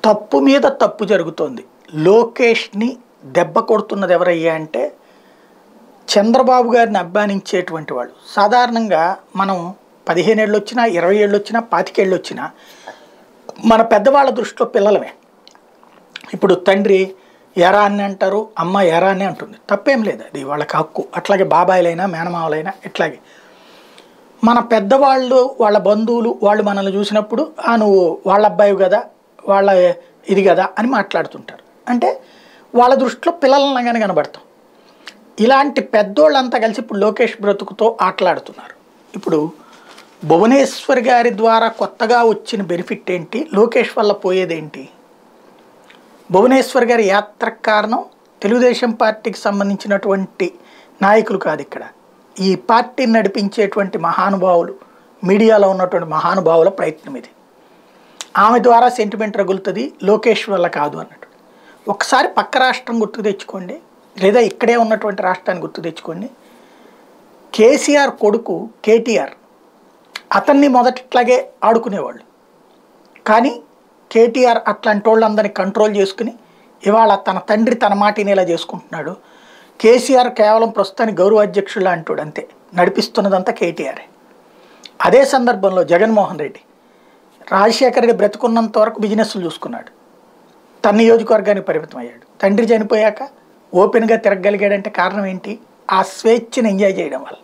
తప్పు మీద తప్పు జరుగుతోంది లోకేష్ని దెబ్బ కొడుతున్నది ఎవరయ్యా అంటే చంద్రబాబు గారిని అభిమానించేటువంటి వాళ్ళు సాధారణంగా మనం పదిహేను ఏళ్ళు వచ్చినా ఇరవై ఏళ్ళు వచ్చినా పాతికేళ్ళు వచ్చినా మన పెద్దవాళ్ళ దృష్టిలో పిల్లలమే ఇప్పుడు తండ్రి ఎరా అని అంటారు అమ్మ ఎరా అని అంటుంది తప్పేం లేదు అది వాళ్ళకి హక్కు అట్లాగే బాబాయిలైనా మేనమావలైనా ఇట్లాగే మన పెద్దవాళ్ళు వాళ్ళ బంధువులు వాళ్ళు మనల్ని చూసినప్పుడు ఆ నువ్వు వాళ్ళ అబ్బాయి కదా వాళ్ళ ఇది కదా అని మాట్లాడుతుంటారు అంటే వాళ్ళ దృష్టిలో పిల్లలనగానే కనబడతాం ఇలాంటి పెద్దోళ్ళంతా కలిసి ఇప్పుడు లోకేష్ బ్రతుకుతో ఆటలాడుతున్నారు ఇప్పుడు భువనేశ్వర్ గారి ద్వారా కొత్తగా వచ్చిన బెనిఫిట్ ఏంటి లోకేష్ వల్ల పోయేదేంటి భువనేశ్వర్ గారి యాత్ర కారణం తెలుగుదేశం పార్టీకి సంబంధించినటువంటి నాయకులు కాదు ఇక్కడ ఈ పార్టీని నడిపించేటువంటి మహానుభావులు మీడియాలో ఉన్నటువంటి మహానుభావుల ప్రయత్నం ఇది ఆమె ద్వారా సెంటిమెంట్ రగులుతుంది లోకేష్ వల్ల కాదు అన్నట్టు ఒకసారి పక్క రాష్ట్రం గుర్తు తెచ్చుకోండి లేదా ఇక్కడే ఉన్నటువంటి రాష్ట్రాన్ని గుర్తు తెచ్చుకోండి కేసీఆర్ కొడుకు కేటీఆర్ అతన్ని మొదటిట్లాగే ఆడుకునేవాళ్ళు కానీ కేటీఆర్ అట్లాంటి వాళ్ళందరినీ కంట్రోల్ చేసుకుని ఇవాళ తన తండ్రి తన మాట వినేలా చేసుకుంటున్నాడు కేసీఆర్ కేవలం ప్రస్తుతానికి గౌరవ అధ్యక్షుడు అంటాడు అంతే నడిపిస్తున్నదంతా కేటీఆర్ అదే సందర్భంలో జగన్మోహన్ రెడ్డి రాజశేఖర రెడ్డి బ్రతుకున్నంత వరకు బిజినెస్లు చూసుకున్నాడు తన నియోజకవర్గానికి పరిమితం అయ్యాడు తండ్రి చనిపోయాక ఓపెన్గా తిరగగలిగాడంటే కారణం ఏంటి ఆ స్వేచ్ఛను ఎంజాయ్ చేయడం వల్ల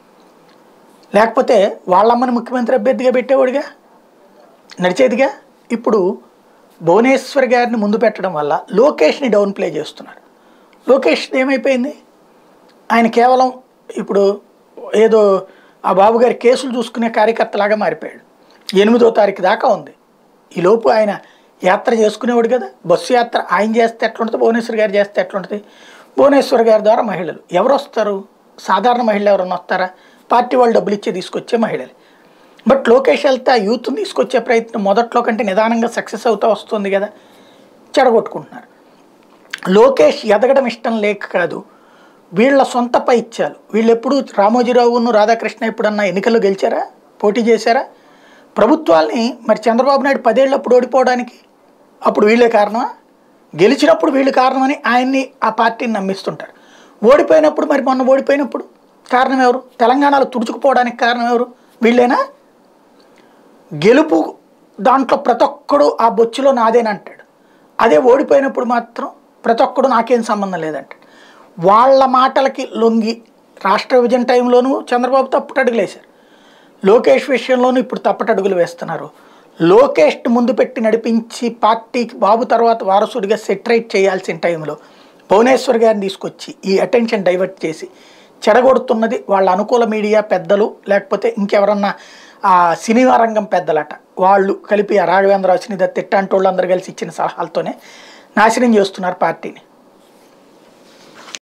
లేకపోతే వాళ్ళమ్మని ముఖ్యమంత్రి అభ్యర్థిగా పెట్టేవాడుగా నడిచేదిగా ఇప్పుడు భువనేశ్వర్ గారిని ముందు పెట్టడం వల్ల లోకేష్ని డౌన్ ప్లే చేస్తున్నారు లోకేష్ ఏమైపోయింది ఆయన కేవలం ఇప్పుడు ఏదో ఆ బాబు గారి కేసులు చూసుకునే కార్యకర్తలాగా మారిపోయాడు ఎనిమిదో తారీఖు దాకా ఉంది ఈలోపు ఆయన యాత్ర చేసుకునేవాడు కదా బస్సు యాత్ర ఆయన చేస్తే ఎట్లుంటుంది భువనేశ్వర్ గారు చేస్తే ఎట్లుంటుంది భువనేశ్వర్ గారి ద్వారా మహిళలు ఎవరు వస్తారు సాధారణ మహిళలు ఎవరన్నా వస్తారా పార్టీ వాళ్ళు డబ్బులు ఇచ్చే తీసుకొచ్చే మహిళలు బట్ లోకేష్ వెళ్తే ఆ యూత్ని తీసుకొచ్చే ప్రయత్నం మొదట్లో కంటే నిదానంగా సక్సెస్ అవుతా వస్తుంది కదా చెడగొట్టుకుంటున్నారు లోకేష్ ఎదగడం ఇష్టం లేక కాదు వీళ్ళ సొంత పైత్యాలు వీళ్ళు ఎప్పుడు రామోజీరావును రాధాకృష్ణ ఎప్పుడన్నా ఎన్నికల్లో గెలిచారా పోటీ చేశారా ప్రభుత్వాల్ని మరి చంద్రబాబు నాయుడు పదేళ్ళప్పుడు ఓడిపోవడానికి అప్పుడు వీళ్ళే కారణమా గెలిచినప్పుడు వీళ్ళు కారణమని ఆయన్ని ఆ పార్టీని నమ్మిస్తుంటారు ఓడిపోయినప్పుడు మరి మొన్న ఓడిపోయినప్పుడు కారణం ఎవరు తెలంగాణలో తుడుచుకుపోవడానికి కారణం ఎవరు వీళ్ళేనా గెలుపు దాంట్లో ప్రతి ఒక్కడు ఆ బొచ్చులో నాదేనంటాడు అదే ఓడిపోయినప్పుడు మాత్రం ప్రతి ఒక్కడు నాకేం సంబంధం లేదంటాడు వాళ్ళ మాటలకి లొంగి రాష్ట్ర విభజన టైంలోనూ చంద్రబాబు తప్పుటడుగులు వేశారు లోకేష్ విషయంలోనూ ఇప్పుడు తప్పటడుగులు వేస్తున్నారు లోకేష్ ముందు పెట్టి నడిపించి పార్టీకి బాబు తర్వాత వారసుడిగా సెటరేట్ చేయాల్సిన టైంలో భువనేశ్వర్ గారిని తీసుకొచ్చి ఈ అటెన్షన్ డైవర్ట్ చేసి చెడగొడుతున్నది వాళ్ళ అనుకూల మీడియా పెద్దలు లేకపోతే ఇంకెవరన్నా ఆ సినిమా రంగం పెద్దలట వాళ్ళు కలిపి ఆ రాఘవేంద్రరావు సినీ తిట్టాంటి వాళ్ళు అందరూ కలిసి ఇచ్చిన సలహాలతోనే నాశనం చేస్తున్నారు పార్టీని